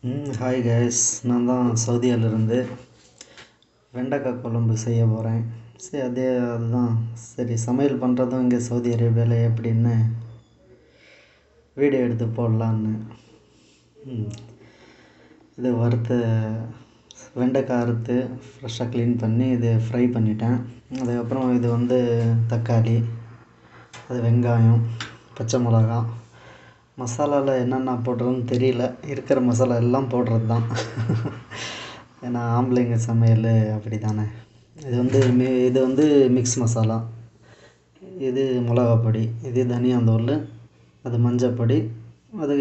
ம் hi guys நான் தான் சவுதியாவிலேருந்து வெண்டைக்காய் குழம்பு செய்ய போகிறேன் சரி அதே அதுதான் சரி சமையல் பண்ணுறதும் இங்கே சவுதி அரேபியாவில் எப்படின்னு வீடியோ எடுத்து போடலான்னு ம் இது வறுத்த வெண்டைக்காய் அறுத்து ஃப்ரெஷ்ஷாக க்ளீன் பண்ணி இது ஃப்ரை பண்ணிட்டேன் அதுக்கப்புறம் இது வந்து தக்காளி அது வெங்காயம் பச்சை மிளகா மசாலாவில் என்னென்ன போடுறதுன்னு தெரியல இருக்கிற மசாலா எல்லாம் போடுறது தான் ஏன்னா ஆம்பளைங்க சமையல் அப்படி தானே இது வந்து மி இது வந்து மிக்ஸ் மசாலா இது மிளகா பொடி இது தனியாந்தூள் அது மஞ்சள் பொடி அது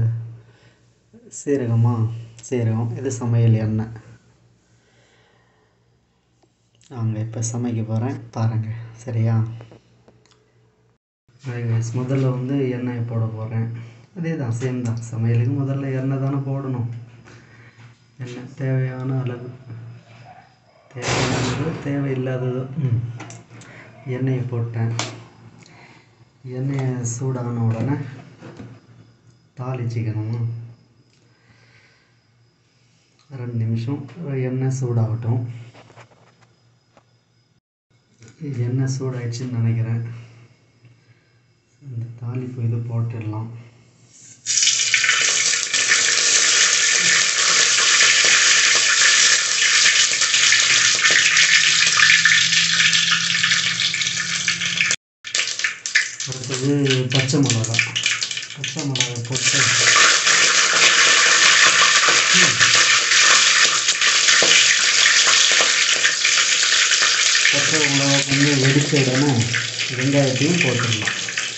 சீரகமா சீரகம் இது சமையல் எண்ணெய் வாங்க இப்போ சமைக்க போகிறேன் பாருங்கள் சரியா கைஸ் முதல்ல வந்து எண்ணெயை போட போகிறேன் அதே தான் சேம் தான் சமையலுக்கு முதல்ல எண்ணெய் தானே போடணும் எண்ணெய் தேவையான அளவு தேவையானது தேவையில்லாததோ ம் எண்ணெயை போட்டேன் எண்ணெயை சூடான உடனே தாளிச்சிக்கணும் ரெண்டு நிமிஷம் எண்ணெய் சூடாகட்டும் எண்ணெய் சூடாயிடுச்சுன்னு நினைக்கிறேன் இந்த தாளிப்பு இது போட்டுடலாம் அடுத்தது பச்சை மிளகா பச்சை மிளகா போட்டு பச்சை மிளகா கொஞ்சம் வெடிச்ச உடனே வெங்காயத்தையும் போட்டுடலாம்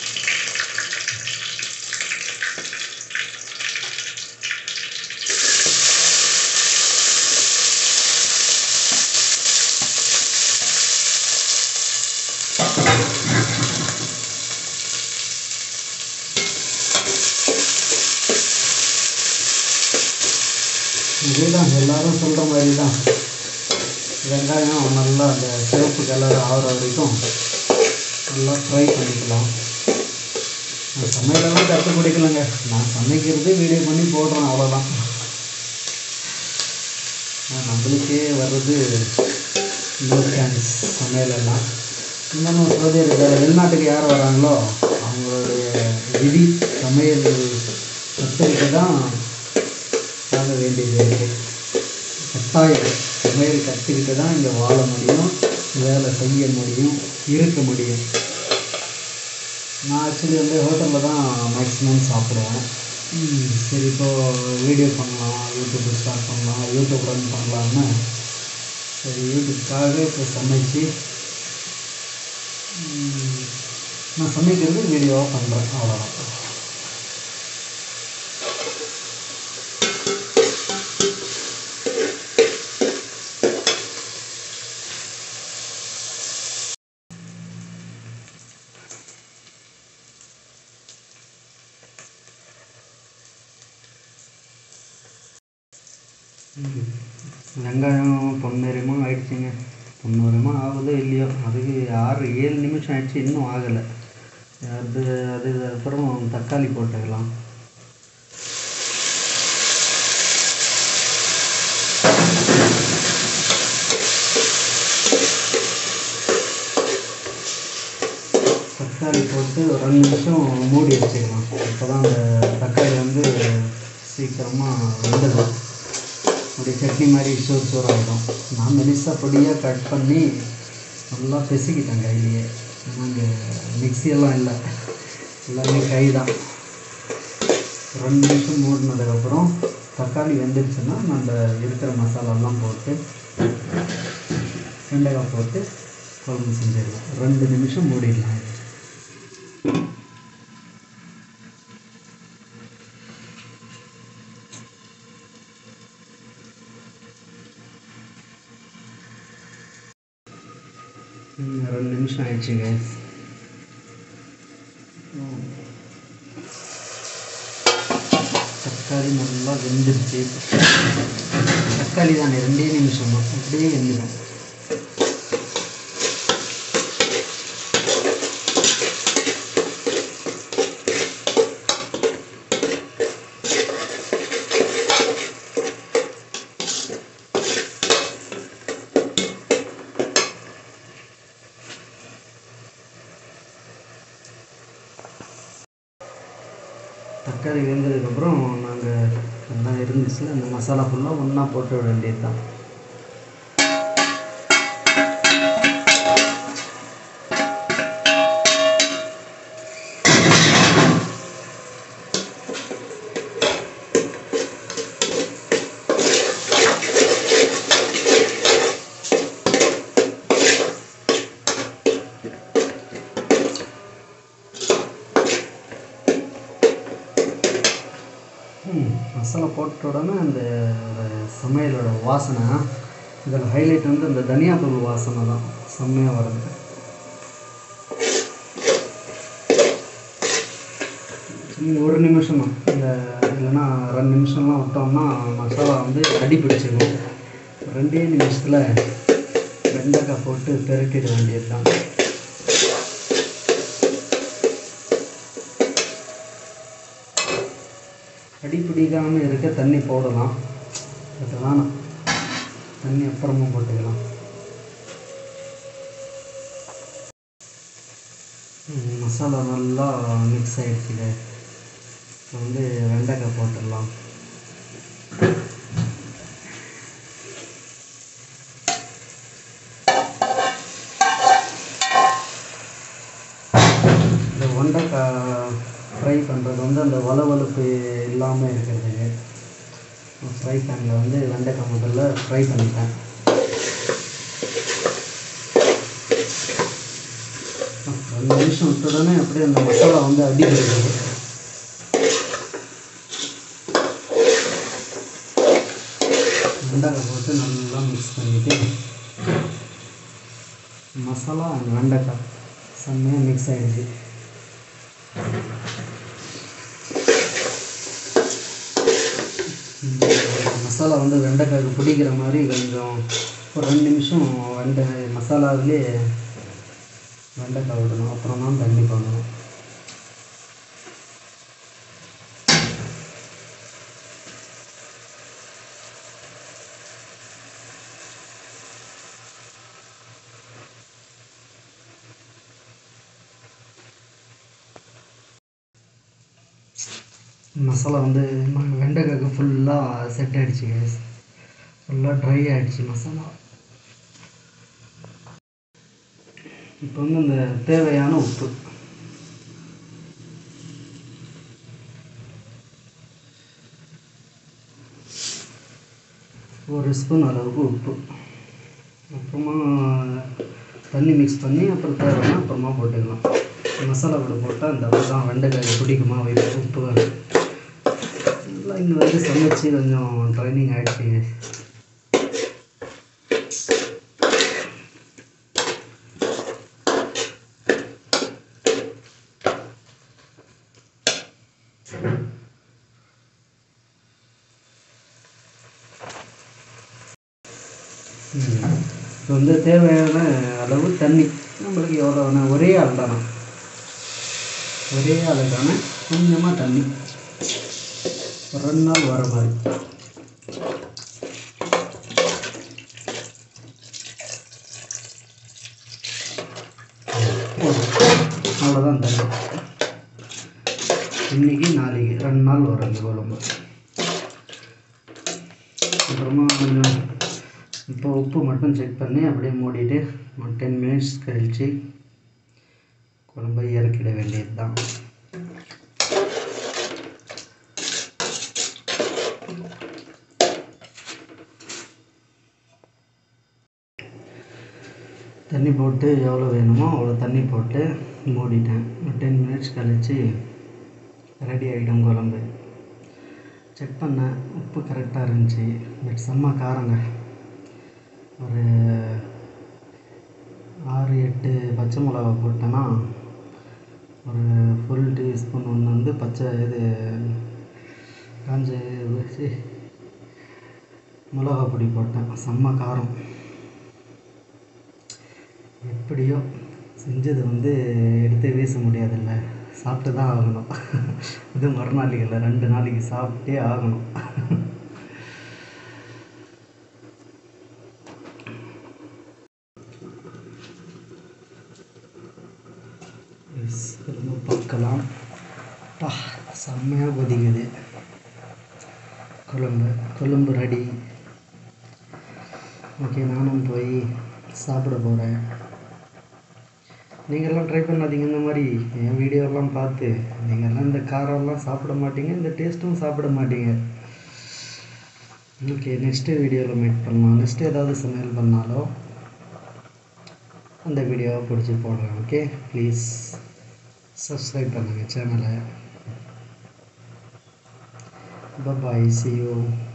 இதுதான் எல்லாரும் சொல்கிற மாதிரி தான் வெங்காயம் நல்லா அந்த சிவப்பு கலர் ஆகிற வரைக்கும் நல்லா ஃப்ரை பண்ணிக்கலாம் நான் சமையலெல்லாம் கற்றுக் கொடுக்கலங்க நான் சமைக்கிறது வீடியோ பண்ணி போடுறேன் அவ்வளோதான் நம்மளுக்கே வர்றது நோ சான்ஸ் சமையலெல்லாம் இன்னும் சவுதி அரேபியா வெளிநாட்டுக்கு யார் வராங்களோ அவங்களுடைய விதி சமையல் கற்றுக்கிட்டு தான் வாழ வேண்டியது இருக்குது கட்டாயம் சமையல் கற்றுக்கிட்டு தான் இங்கே வாழ முடியும் வேலை செய்ய முடியும் இருக்க முடியும் நான் ஆக்சுவலி வந்து ஹோட்டலில் தான் மேக்ஸிமம் சாப்பிடுவேன் சரி இப்போது வீடியோ பண்ணலாம் யூடியூப் ஸ்டார்ட் பண்ணலாம் யூடியூப் ரன் பண்ணலான்னு சரி யூடியூப்காக இப்போ சமைச்சு நான் சமைக்கிறது வீடியோவாக பண்ணுறேன் அவ்வளோதான் வெங்காயம் பொன்னிறமாக ஆயிடுச்சுங்க பொன்னிறமாக ஆகுதோ இல்லையோ அதுக்கு ஆறு ஏழு நிமிஷம் ஆயிடுச்சு இன்னும் ஆகலை அது அது அப்புறம் தக்காளி போட்டுக்கலாம் தக்காளி போட்டு ஒரு ரெண்டு நிமிஷம் மூடி வச்சுக்கலாம் அப்போ தான் அந்த தக்காளி வந்து சீக்கிரமாக வெந்துடும் அப்படி சட்னி மாதிரி சோறு சோறு ஆகிடும் நான் மெலிசாக பொடியாக கட் பண்ணி நல்லா பிசுக்கிட்டேன் கையிலேயே இங்கே மிக்சியெல்லாம் இல்லை எல்லாமே கை தான் ரெண்டு நிமிஷம் மூடினதுக்கப்புறம் தக்காளி வெந்துடுச்சுன்னா நம்ம இருக்கிற மசாலாலாம் போட்டு வெண்டைக்காய் போட்டு குழம்பு செஞ்சிடலாம் ரெண்டு நிமிஷம் மூடிடலாம் ரெண்டு நிமிஷம் ஆயிடுச்சுங்க தக்காளி நல்லா வெந்துருச்சு தக்காளி தானே ரெண்டே நிமிஷம் தான் அப்படியே வெந்துடும் கறி வெந்ததுக்கப்புறம் நாங்கள் எல்லாம் இருந்துச்சுன்னா அந்த மசாலா ஃபுல்லாக ஒன்றா போட்டு விட வேண்டியது தான் ம், மசாலா போட்ட உடனே அந்த ஒரு சமையலோட வாசனை இதில் ஹைலைட் வந்து இந்த தனியாத்தூள் வாசனை தான் செம்மையாக வருது சின்ன ஒரு நிமிஷம் தான் இந்த இல்லைன்னா ரெண்டு நிமிஷம்லாம் விட்டோம்னா மசாலா வந்து அடி பிடிச்சிடும் ரெண்டே நிமிஷத்தில் வெண்டைக்காய் போட்டு பெரட்டிட வேண்டியது தான் அடி பிடிக்காமல் இருக்க தண்ணி போடலாம் அது வேணாம் தண்ணி அப்புறமா போட்டுக்கலாம் ம், மசாலா நல்லா மிக்ஸ் ஆகிடுச்சுங்க இப்போ வந்து வெண்டைக்காய் போட்டுடலாம் இந்த வெண்டைக்காய் ஃப்ரை பண்ணுறது வந்து அந்த வளவளப்பு இல்லாமல் இருக்கிறதுக்கு ஃப்ரை பேனில் வந்து வெண்டைக்காய் முதல்ல ஃப்ரை பண்ணிட்டேன் ரெண்டு நிமிஷம் விட்ட உடனே அப்படியே அந்த மசாலா வந்து அடி பிடிக்குது வெண்டைக்காய் போட்டு நல்லா மிக்ஸ் பண்ணிவிட்டு மசாலா அண்ட் வெண்டைக்காய் செம்மையாக மிக்ஸ் ஆகிடுச்சு மசாலா வந்து வெண்டைக்காய்க்கு பிடிக்கிற மாதிரி கொஞ்சம் ஒரு ரெண்டு நிமிஷம் வெண்டை மசாலாவிலே வெண்டைக்காய் விடணும் அப்புறம் தான் தண்ணி போடணும் மசாலா வந்து ம- வெண்டைக்காய்க்கு ஃபுல்லாக செட் ஆகிடுச்சு கேஸ் ஃபுல்லாக ட்ரை ஆகிடுச்சு மசாலா இப்போ வந்து இந்த தேவையான உப்பு ஒரு ஸ்பூன் அளவுக்கு உப்பு அப்புறமா தண்ணி மிக்ஸ் பண்ணி அப்புறம் தேவைன்னா அப்புறமா போட்டுக்கலாம் மசாலா கூட போட்டால் இந்த தான் வெண்டைக்காய் பிடிக்குமா வை- உப்பு எல்லாம் இங்கே வந்து சமைச்சு கொஞ்சம் ட்ரைனிங் ஆகிடுச்சு இப்போ வந்து தேவையான அளவு தண்ணி நம்மளுக்கு எவ்வளோ வேணும் ஒரே ஆள் தானே ஒரே ஆளுக்கான கொஞ்சமாக தண்ணி ஒரு ரெண்டு நாள் வர மாதிரி போதும். அவ்வளோதான் தண்ணி இன்னைக்கு நாளைக்கு ரெண்டு நாள் வரும் இந்த குழம்பு அப்புறமா கொஞ்சம் இப்போ உப்பு மட்டும் செக் பண்ணி அப்படியே மூடிட்டு ஒரு டென் மினிட்ஸ் கழித்து குழம்பை இறக்கிட வேண்டியது தான் தண்ணி போட்டு எவ்வளோ வேணுமோ அவ்வளோ தண்ணி போட்டு மூடிட்டேன் ஒரு டென் மினிட்ஸ் கழித்து ரெடி ஆகிடும் குழம்பு செக் பண்ணேன் உப்பு கரெக்டாக இருந்துச்சு பட் செம்ம காரங்க ஒரு ஆறு எட்டு பச்சை மிளகா போட்டேன்னா ஒரு ஃபுல் டீஸ்பூன் ஒன்று வந்து பச்சை இது காஞ்ச இது சி, மிளகா பொடி போட்டேன் செம்ம காரம் எப்படியோ செஞ்சது வந்து எடுத்து வீச முடியாதுல்ல சாப்பிட்டு தான் ஆகணும் இது மறுநாளைக்கு இல்லை ரெண்டு நாளைக்கு சாப்பிட்டே ஆகணும் Yes, திரும்ப பார்க்கலாம் பா செம்மையாக கொதிக்குது குழம்பு குழம்பு ரெடி ஓகே நானும் போய் சாப்பிட போகிறேன் நீங்கள்லாம் ட்ரை பண்ணாதீங்க இந்த மாதிரி என் வீடியோலாம் பார்த்து நீங்கள்லாம் இந்த காரம்லாம் சாப்பிட மாட்டீங்க இந்த டேஸ்ட்டும் சாப்பிட மாட்டீங்க ஓகே நெக்ஸ்ட்டு வீடியோவில் மீட் பண்ணலாம் நெக்ஸ்ட்டு ஏதாவது சமையல் பண்ணாலோ அந்த வீடியோவை பிடிச்சி போடுறேன் ஓகே ப்ளீஸ் சப்ஸ்கிரைப் பண்ணுங்கள் சேனலை பாய் சி யூ